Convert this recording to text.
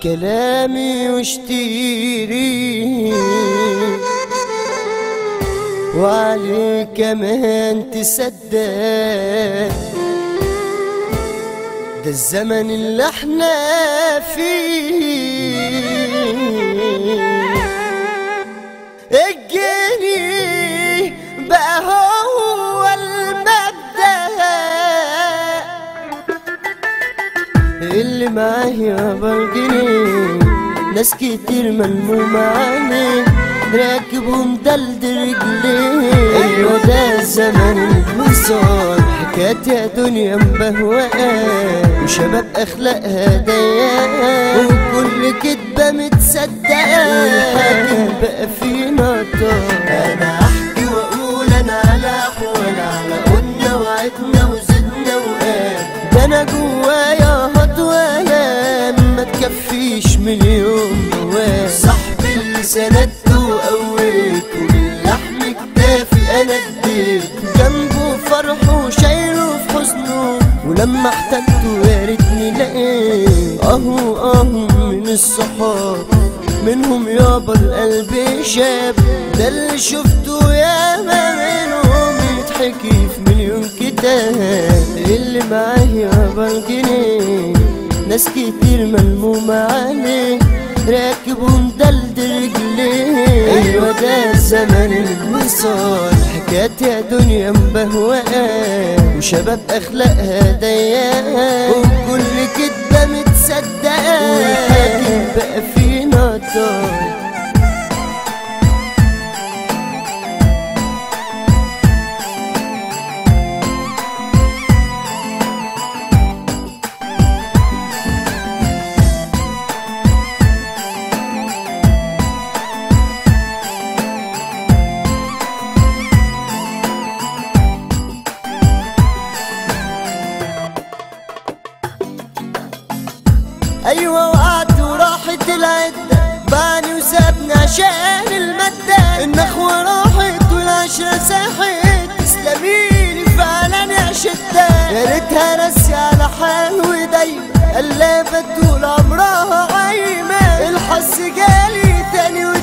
كلامي واشتري وعليه كمان تصدق ده الزمن اللي احنا فيه الجنيه بقى هو المبدأ اللي معايا بالجنيه ناس كتير ملمومة عليه راكب ومدلدل رجليه ايوه ده الزمن المصاب حكايات يا دنيا مبهوقة وشباب اخلاقها ضيقة وكل كدبة متصدقة والحاكم بقى فينا طار انا احكي واقول انا على احوال على قلنا وعدنا وزدنا وقال ده انا جوايا هطولة ما تكفيش مليون موال صاحبي اللي سندته وقويته باللحم كتافي انا اديت جنبه فرحه وشايله في حزنه ولما احتجته يا ريتني لقيت اهو اهو من الصحاب منهم يابا القلب شاب ده اللي شفته ياما منهم يتحكي في مليون كتاب اللي معايا يابا الجنيه ناس كتير ملمومة عليه راكب ومدلدل رجليه ايوه ده الزمن الوصال حكايات يا دنيا مبهوقة وشباب اخلاقها ضيقة وكل كدبة متصدقة والحاكم بقى فينا طار ايوه وقعت وراحت العدة بعني وسابني عشان المادة النخوة راحت والعشرة ساحت تسلميلي فعلا يا شدة يا ريتها ناسية على حال ودايما قلبت طول عمرها عايمة الحظ جالي تاني ودايما